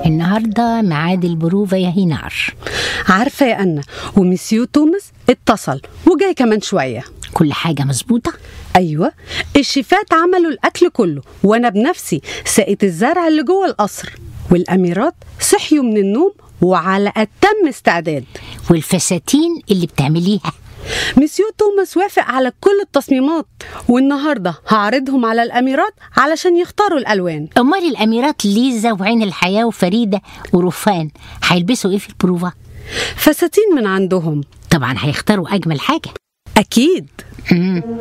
النهاردة ميعاد البروفة يا هينار عارفة يا أنا ومسيو توماس اتصل وجاي كمان شوية كل حاجة مظبوطة أيوة الشيفات عملوا الأكل كله وأنا بنفسي سقيت الزرع اللي جوه القصر والأميرات صحيوا من النوم وعلى أتم استعداد والفساتين اللي بتعمليها مسيو توماس وافق على كل التصميمات والنهاردة هعرضهم على الأميرات علشان يختاروا الألوان أمال الأميرات ليزا وعين الحياة وفريدة ورفان هيلبسوا إيه في البروفة؟ فساتين من عندهم طبعا هيختاروا أجمل حاجة أكيد مم.